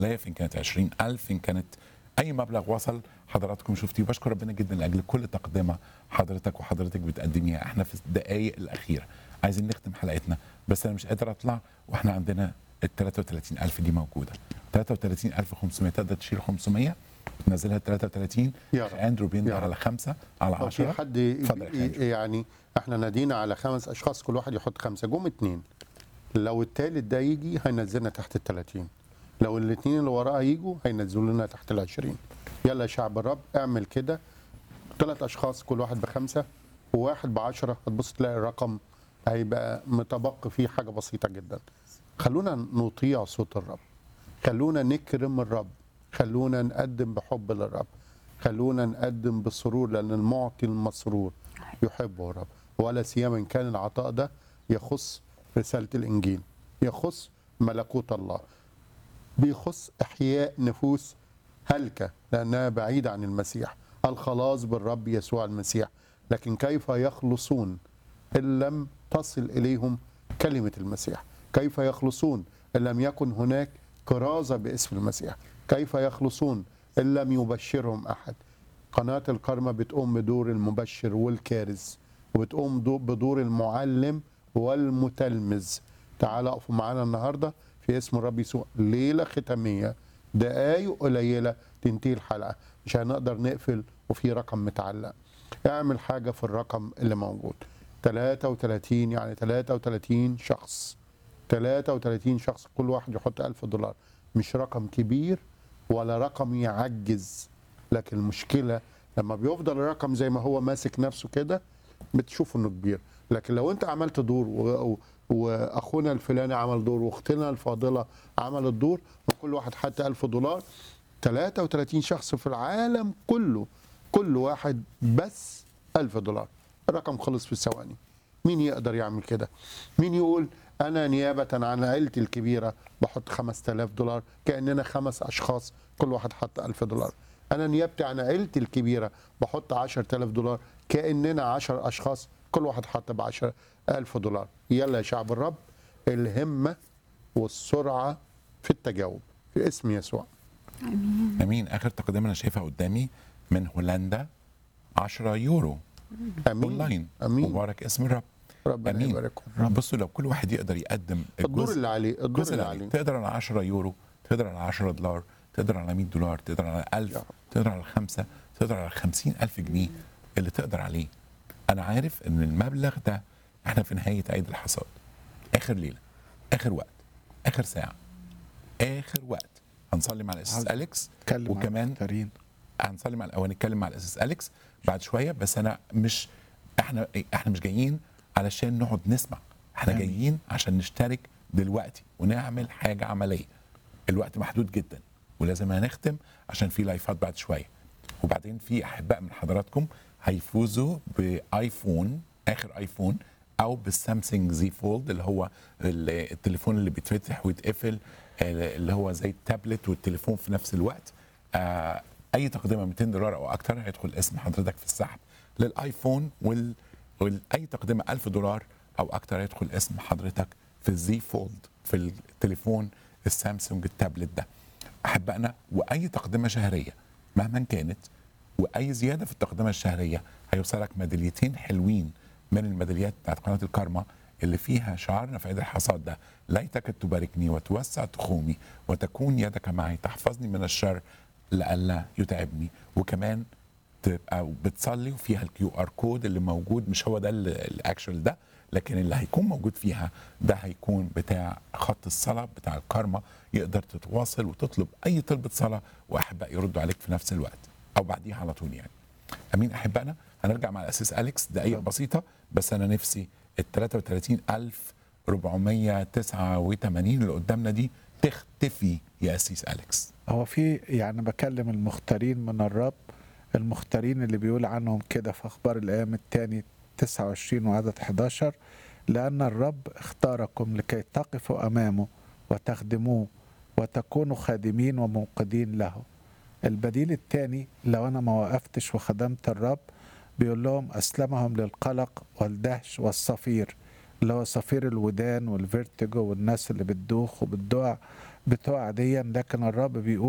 آلاف إن كانت 20000 إن كانت أي مبلغ وصل حضراتكم شفتيه بشكر ربنا جدا لأجل كل تقدمة حضرتك وحضرتك بتقدميها احنا في الدقايق الأخيرة عايزين نختم حلقتنا بس أنا مش قادر أطلع وإحنا عندنا ال 33000 دي موجودة 33500 تقدر تشيل 500 تنزلها 33 يا رب. اندرو يا بيندر رب. على خمسة على لو في 10 حد اتفضل يا أندرو. يعني احنا نادينا على خمس اشخاص كل واحد يحط خمسه جم اتنين لو التالت ده يجي هينزلنا تحت ال 30 لو الاثنين اللي وراه يجوا هينزلوا لنا تحت ال 20 يلا يا شعب الرب اعمل كده ثلاث اشخاص كل واحد بخمسه وواحد بعشرة هتبص تلاقي الرقم هيبقى متبقي فيه حاجه بسيطه جدا خلونا نطيع صوت الرب خلونا نكرم الرب خلونا نقدم بحب للرب خلونا نقدم بسرور لان المعطي المسرور يحبه الرب ولا سيما ان كان العطاء ده يخص رساله الانجيل يخص ملكوت الله بيخص احياء نفوس هلكه لانها بعيده عن المسيح الخلاص بالرب يسوع المسيح لكن كيف يخلصون ان لم تصل اليهم كلمه المسيح كيف يخلصون ان لم يكن هناك كرازه باسم المسيح كيف يخلصون ان لم يبشرهم احد قناه الكرمه بتقوم بدور المبشر والكارز وبتقوم دو- بدور المعلم والمتلمذ تعال اقفوا معانا النهارده في اسم الرب يسوع ليله ختاميه دقايق قليله تنتهي الحلقه مش هنقدر نقفل وفي رقم متعلق اعمل حاجه في الرقم اللي موجود 33 يعني 33 شخص 33 شخص كل واحد يحط 1000 دولار مش رقم كبير ولا رقم يعجز لكن المشكله لما بيفضل الرقم زي ما هو ماسك نفسه كده بتشوف انه كبير لكن لو انت عملت دور و... و... واخونا الفلاني عمل دور واختنا الفاضله عملت دور وكل واحد حط 1000 دولار 33 شخص في العالم كله كل واحد بس 1000 دولار الرقم خلص في ثواني مين يقدر يعمل كده مين يقول انا نيابه عن عيلتي الكبيره بحط 5000 دولار كاننا خمس اشخاص كل واحد حط 1000 دولار انا نيابتي عن عيلتي الكبيره بحط 10000 دولار كاننا 10 اشخاص كل واحد حط ب 10000 دولار يلا يا شعب الرب الهمه والسرعه في التجاوب في اسم يسوع امين اخر تقدمه انا شايفها قدامي من هولندا 10 يورو امين اونلاين امين مبارك اسم الرب ربنا امين يبارككم بصوا لو كل واحد يقدر يقدم الدور اللي عليه الدور الجزء اللي اللي عليه عليه تقدر على 10 يورو تقدر على 10 دولار تقدر على 100 دولار تقدر على 1000 يا رب. تقدر على خمسة تقدر على 50 ألف جنيه اللي تقدر عليه أنا عارف إن المبلغ ده إحنا في نهاية عيد الحصاد آخر ليلة آخر وقت آخر ساعة آخر وقت هنصلي مع الأساس عاوز أليكس اتكلم وكمان المختارين هنصلي مع او هنتكلم مع الاساس اليكس بعد شويه بس انا مش احنا احنا مش جايين علشان نقعد نسمع احنا آمين. جايين عشان نشترك دلوقتي ونعمل حاجه عمليه الوقت محدود جدا ولازم هنختم عشان في لايفات بعد شويه وبعدين في احباء من حضراتكم هيفوزوا بايفون اخر ايفون او بالسامسونج زي فولد اللي هو ال- التليفون اللي بيتفتح ويتقفل آه، اللي هو زي التابلت والتليفون في نفس الوقت آه، اي تقدمه 200 دولار او اكتر هيدخل اسم حضرتك في السحب للايفون وال... واي تقدمه 1000 دولار او اكتر هيدخل اسم حضرتك في الزي فولد في التليفون السامسونج التابلت ده احبائنا واي تقدمه شهريه مهما كانت واي زياده في التقدمه الشهريه هيوصلك ميداليتين حلوين من الميداليات بتاعت قناه الكارما اللي فيها شعارنا في عيد الحصاد ده ليتك تباركني وتوسع تخومي وتكون يدك معي تحفظني من الشر لئلا يتعبني وكمان تبقى بتصلي وفيها الكيو ار كود اللي موجود مش هو ده الاكشوال ده لكن اللي هيكون موجود فيها ده هيكون بتاع خط الصلاه بتاع الكارما يقدر تتواصل وتطلب اي طلبه صلاه واحباء يردوا عليك في نفس الوقت او بعديها على طول يعني امين احبائنا هنرجع مع الاساس اليكس دقائق بسيطه بس انا نفسي ال 33489 اللي قدامنا دي تختفي يا اسيس اليكس هو في يعني بكلم المختارين من الرب المختارين اللي بيقول عنهم كده في اخبار الايام الثاني 29 وعدد 11 لان الرب اختاركم لكي تقفوا امامه وتخدموه وتكونوا خادمين ومنقذين له البديل الثاني لو انا ما وقفتش وخدمت الرب بيقول لهم اسلمهم للقلق والدهش والصفير اللي هو صفير الودان والفيرتيجو والناس اللي بتدوخ وبتدوع بتوع ديا لكن الرب بيقول